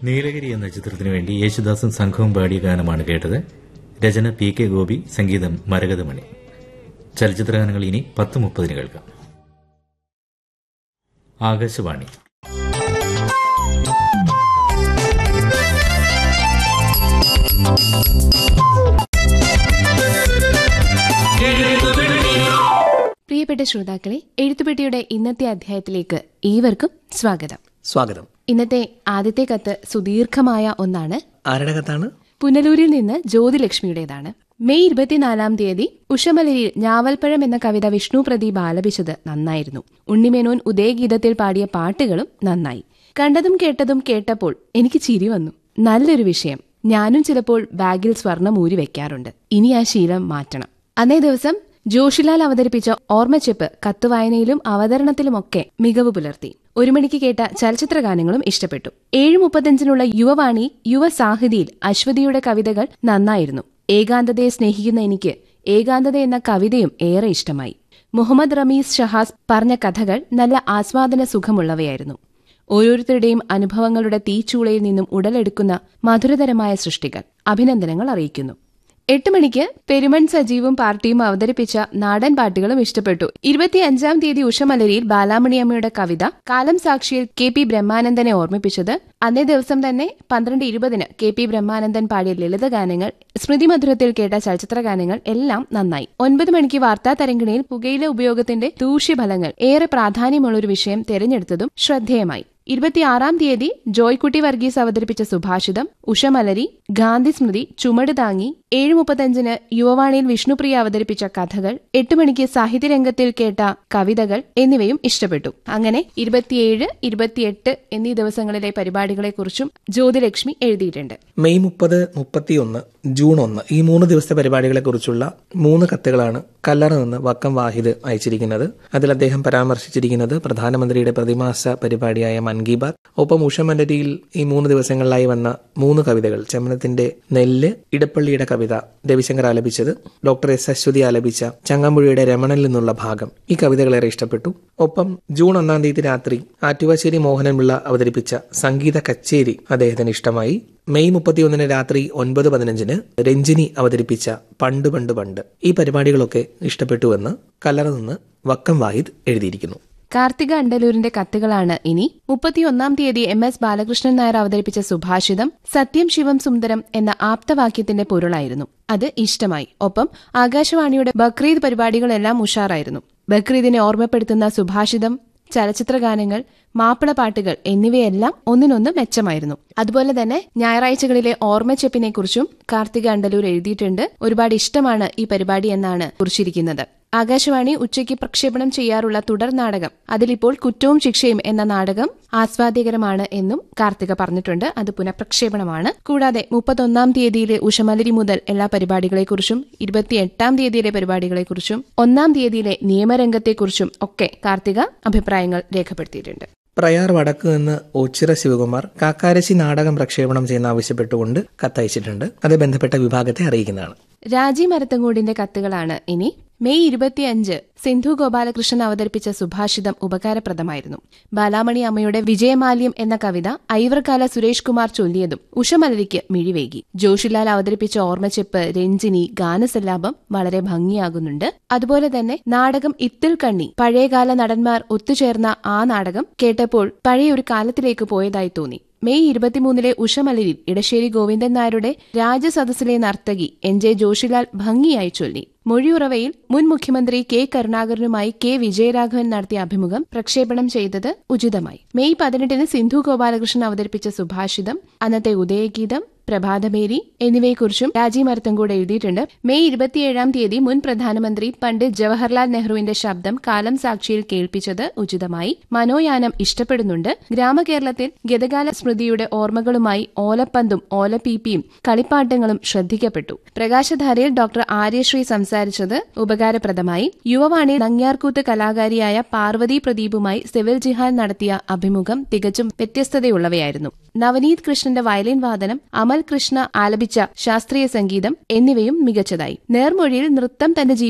നീലഗിരി എന്ന ചിത്രത്തിനു വേണ്ടി യേശുദാസും സംഘവും പാടിയ ഗാനമാണ് കേട്ടത് രചന പി കെ ഗോപി സംഗീതം മരകതമണി ചലച്ചിത്ര ഗാനങ്ങൾ ഇനി പത്ത് മുപ്പതിന് കേൾക്കാം ആകാശവാണി പ്രിയപ്പെട്ട ശ്രോതാക്കളെ എഴുത്തുപെട്ടിയുടെ ഇന്നത്തെ അധ്യായത്തിലേക്ക് ഏവർക്കും സ്വാഗതം സ്വാഗതം ഇന്നത്തെ ആദ്യത്തെ കത്ത് സുദീർഘമായ ഒന്നാണ് ആരുടെ കത്താണ് പുനലൂരിൽ നിന്ന് ജ്യോതിലക്ഷ്മിയുടേതാണ് മെയ് ഇരുപത്തിനാലാം തീയതി ഉഷമലരിയിൽ ഞാവൽപ്പഴം എന്ന കവിത വിഷ്ണു പ്രദീപ് ആലപിച്ചത് നന്നായിരുന്നു ഉണ്ണിമേനോൻ ഉദയഗീതത്തിൽ പാടിയ പാട്ടുകളും നന്നായി കണ്ടതും കേട്ടതും കേട്ടപ്പോൾ എനിക്ക് ചിരി വന്നു നല്ലൊരു വിഷയം ഞാനും ചിലപ്പോൾ ബാഗിൽ സ്വർണം ഊരി വെക്കാറുണ്ട് ഇനി ആ ശീലം മാറ്റണം അന്നേ ദിവസം ജോഷിലാൽ അവതരിപ്പിച്ച ഓർമ്മച്ചെപ്പ് കത്തുവായനയിലും അവതരണത്തിലുമൊക്കെ മികവ് പുലർത്തി ഒരു മണിക്ക് കേട്ട ചലച്ചിത്ര ഗാനങ്ങളും ഇഷ്ടപ്പെട്ടു ഏഴ് മുപ്പത്തഞ്ചിനുള്ള യുവവാണി യുവസാഹിതിയിൽ അശ്വതിയുടെ കവിതകൾ നന്നായിരുന്നു ഏകാന്തതയെ സ്നേഹിക്കുന്ന എനിക്ക് ഏകാന്തത എന്ന കവിതയും ഏറെ ഇഷ്ടമായി മുഹമ്മദ് റമീസ് ഷഹാസ് പറഞ്ഞ കഥകൾ നല്ല ആസ്വാദന സുഖമുള്ളവയായിരുന്നു ഓരോരുത്തരുടെയും അനുഭവങ്ങളുടെ തീച്ചൂളയിൽ നിന്നും ഉടലെടുക്കുന്ന മധുരതരമായ സൃഷ്ടികൾ അഭിനന്ദനങ്ങൾ അറിയിക്കുന്നു എട്ട് മണിക്ക് പെരുമൺ സജീവും പാർട്ടിയും അവതരിപ്പിച്ച നാടൻ പാട്ടുകളും ഇഷ്ടപ്പെട്ടു ഇരുപത്തിയഞ്ചാം തീയതി ഉഷമലരിയിൽ ബാലാമണിയമ്മയുടെ കവിത കാലം സാക്ഷിയിൽ കെ പി ബ്രഹ്മാനന്ദനെ ഓർമ്മിപ്പിച്ചത് അന്നേ ദിവസം തന്നെ പന്ത്രണ്ട് ഇരുപതിന് കെ പി ബ്രഹ്മാനന്ദൻ പാടിയ ലളിതഗാനങ്ങൾ സ്മൃതി മധുരത്തിൽ കേട്ട ചലച്ചിത്ര ഗാനങ്ങൾ എല്ലാം നന്നായി ഒൻപത് മണിക്ക് വാർത്താ തരംഗിണിയിൽ പുകയില ഉപയോഗത്തിന്റെ ദൂഷ്യഫലങ്ങൾ ഏറെ പ്രാധാന്യമുള്ള ഒരു വിഷയം തെരഞ്ഞെടുത്തതും ശ്രദ്ധേയമായി ഇരുപത്തിയാറാം തീയതി ജോയ്ക്കുട്ടി വർഗീസ് അവതരിപ്പിച്ച സുഭാഷിതം ഉഷമലരി ഗാന്ധി സ്മൃതി ചുമട് താങ്ങി ഏഴ് മുപ്പത്തഞ്ചിന് യുവവാണിയിൽ വിഷ്ണുപ്രിയ അവതരിപ്പിച്ച കഥകൾ എട്ട് മണിക്ക് സാഹിത്യരംഗത്തിൽ കേട്ട കവിതകൾ എന്നിവയും ഇഷ്ടപ്പെട്ടു അങ്ങനെ ഇരുപത്തിയേഴ് ഇരുപത്തിയെട്ട് എന്നീ ദിവസങ്ങളിലെ പരിപാടികളെക്കുറിച്ചും ജ്യോതിലക്ഷ്മി എഴുതിയിട്ടുണ്ട് മെയ് മുപ്പത് മുപ്പത്തിയൊന്ന് ജൂൺ ഒന്ന് ഈ മൂന്ന് ദിവസത്തെ പരിപാടികളെ കുറിച്ചുള്ള മൂന്ന് കത്തുകളാണ് കല്ലറ നിന്ന് വക്കം വാഹിദ് അയച്ചിരിക്കുന്നത് അതിൽ അദ്ദേഹം പരാമർശിച്ചിരിക്കുന്നത് പ്രധാനമന്ത്രിയുടെ പ്രതിമാസ പരിപാടിയായ മൻ കി ബാത് ഒപ്പം ഉഷമലരിയിൽ ഈ മൂന്ന് ദിവസങ്ങളിലായി വന്ന മൂന്ന് കവിതകൾ ചെമ്മനത്തിന്റെ നെല്ല് ഇടപ്പള്ളിയുടെ കവിത രവിശങ്കർ ആലപിച്ചത് ഡോക്ടർ എസ് അശ്വതി ആലപിച്ച ചങ്ങമ്പുഴയുടെ രമണനിൽ നിന്നുള്ള ഭാഗം ഈ കവിതകളേറെ ഇഷ്ടപ്പെട്ടു ഒപ്പം ജൂൺ ഒന്നാം തീയതി രാത്രി ആറ്റുവാശ്ശേരി മോഹനൻപിള്ള അവതരിപ്പിച്ച സംഗീത കച്ചേരി അദ്ദേഹത്തിന് ഇഷ്ടമായി മെയ് മുപ്പത്തിയൊന്നിന് രാത്രി ഒൻപത് പതിനഞ്ചിന് രഞ്ജിനി അവതരിപ്പിച്ച പണ്ട് പണ്ട് പണ്ട് ഈ പരിപാടികളൊക്കെ ഇഷ്ടപ്പെട്ടുവെന്ന് കല്ലറ നിന്ന് വക്കം വാഹിദ് എഴുതിയിരിക്കുന്നു കാർത്തിക അണ്ടലൂരിന്റെ കത്തുകളാണ് ഇനി മുപ്പത്തിയൊന്നാം തീയതി എം എസ് ബാലകൃഷ്ണൻ നായർ അവതരിപ്പിച്ച സുഭാഷിതം സത്യം ശിവം സുന്ദരം എന്ന ആപ്തവാക്യത്തിന്റെ പൊരുളായിരുന്നു അത് ഇഷ്ടമായി ഒപ്പം ആകാശവാണിയുടെ ബക്രീദ് പരിപാടികളെല്ലാം ഉഷാറായിരുന്നു ബക്രീദിനെ ഓർമ്മപ്പെടുത്തുന്ന സുഭാഷിതം ചലച്ചിത്ര ഗാനങ്ങൾ മാപ്പിള പാട്ടുകൾ എന്നിവയെല്ലാം ഒന്നിനൊന്ന് മെച്ചമായിരുന്നു അതുപോലെ തന്നെ ഞായറാഴ്ചകളിലെ ഓർമ്മച്ചെപ്പിനെ കുറിച്ചും കാർത്തിക അണ്ടലൂർ എഴുതിയിട്ടുണ്ട് ഒരുപാട് ഇഷ്ടമാണ് ഈ പരിപാടി എന്നാണ് കുറിച്ചിരിക്കുന്നത് ആകാശവാണി ഉച്ചയ്ക്ക് പ്രക്ഷേപണം ചെയ്യാറുള്ള തുടർ നാടകം അതിലിപ്പോൾ കുറ്റവും ശിക്ഷയും എന്ന നാടകം ആസ്വാദ്യകരമാണ് എന്നും കാർത്തിക പറഞ്ഞിട്ടുണ്ട് അത് പുനഃപ്രക്ഷേപണമാണ് കൂടാതെ മുപ്പത്തൊന്നാം തീയതിയിലെ ഉഷമലരി മുതൽ എല്ലാ പരിപാടികളെക്കുറിച്ചും ഇരുപത്തിയെട്ടാം തീയതിയിലെ പരിപാടികളെക്കുറിച്ചും ഒന്നാം തീയതിയിലെ നിയമരംഗത്തെക്കുറിച്ചും ഒക്കെ കാർത്തിക അഭിപ്രായങ്ങൾ രേഖപ്പെടുത്തിയിട്ടുണ്ട് പ്രയാർ വടക്ക് നിന്ന് ഓച്ചിറ ശിവകുമാർ കാക്കാരശി നാടകം പ്രക്ഷേപണം ചെയ്യുന്ന ആവശ്യപ്പെട്ടുകൊണ്ട് കത്തയച്ചിട്ടുണ്ട് അത് ബന്ധപ്പെട്ട വിഭാഗത്തെ അറിയിക്കുന്നതാണ് രാജി മരത്തങ്ങോടിന്റെ കത്തുകളാണ് ഇനി മെയ് ഇരുപത്തിയഞ്ച് സിന്ധു ഗോപാലകൃഷ്ണൻ അവതരിപ്പിച്ച സുഭാഷിതം ഉപകാരപ്രദമായിരുന്നു ബാലാമണി അമ്മയുടെ വിജയമാല്യം എന്ന കവിത ഐവർകാല സുരേഷ് കുമാർ ചൊല്ലിയതും ഉഷമലരിക്ക് മിഴിവേകി ജോഷിലാൽ അവതരിപ്പിച്ച ഓർമ്മച്ചെപ്പ് രഞ്ജിനി ഗാനസല്ലാപം വളരെ ഭംഗിയാകുന്നുണ്ട് അതുപോലെ തന്നെ നാടകം ഇത്തിൽ കണ്ണി പഴയകാല നടന്മാർ ഒത്തുചേർന്ന ആ നാടകം കേട്ടപ്പോൾ പഴയ ഒരു കാലത്തിലേക്ക് പോയതായി തോന്നി മെയ് ഇരുപത്തിമൂന്നിലെ ഉഷമലരിൽ ഇടശ്ശേരി ഗോവിന്ദൻ നായരുടെ രാജസദസ്സിലെ നർത്തകി എൻ ജെ ജോഷിലാൽ ഭംഗിയായി ചൊല്ലി മൊഴിയുറവയിൽ മുൻ മുഖ്യമന്ത്രി കെ കരുണാകരനുമായി കെ വിജയരാഘവൻ നടത്തിയ അഭിമുഖം പ്രക്ഷേപണം ചെയ്തത് ഉചിതമായി മെയ് പതിനെട്ടിന് സിന്ധു ഗോപാലകൃഷ്ണൻ അവതരിപ്പിച്ച സുഭാഷിതം അന്നത്തെ ഉദയഗീതം പ്രഭാതമേരി എന്നിവയെക്കുറിച്ചും രാജീവ് മരത്തങ്കോട് എഴുതിയിട്ടുണ്ട് മെയ് ഇരുപത്തിയേഴാം തീയതി മുൻ പ്രധാനമന്ത്രി പണ്ഡിറ്റ് ജവഹർലാൽ നെഹ്റുവിന്റെ ശബ്ദം കാലം സാക്ഷിയിൽ കേൾപ്പിച്ചത് ഉചിതമായി മനോയാനം ഇഷ്ടപ്പെടുന്നുണ്ട് ഗ്രാമകേരളത്തിൽ ഗതകാല സ്മൃതിയുടെ ഓർമ്മകളുമായി ഓലപ്പന്തും ഓലപ്പീപ്പിയും കളിപ്പാട്ടങ്ങളും ശ്രദ്ധിക്കപ്പെട്ടു പ്രകാശധാരയിൽ ഡോക്ടർ ആര്യശ്രീ സംസാരിച്ചത് ഉപകാരപ്രദമായി യുവവാണി നങ്ങ്യാർകൂത്ത് കലാകാരിയായ പാർവതി പ്രദീപുമായി സിവിൽ ജിഹാൻ നടത്തിയ അഭിമുഖം തികച്ചും വ്യത്യസ്തതയുള്ളവയായിരുന്നു നവനീത് കൃഷ്ണന്റെ വയലിൻ വാദനം അമൽ കൃഷ്ണ ആലപിച്ച ശാസ്ത്രീയ സംഗീതം എന്നിവയും മികച്ചതായി നേർമൊഴിയിൽ നൃത്തം തന്റെ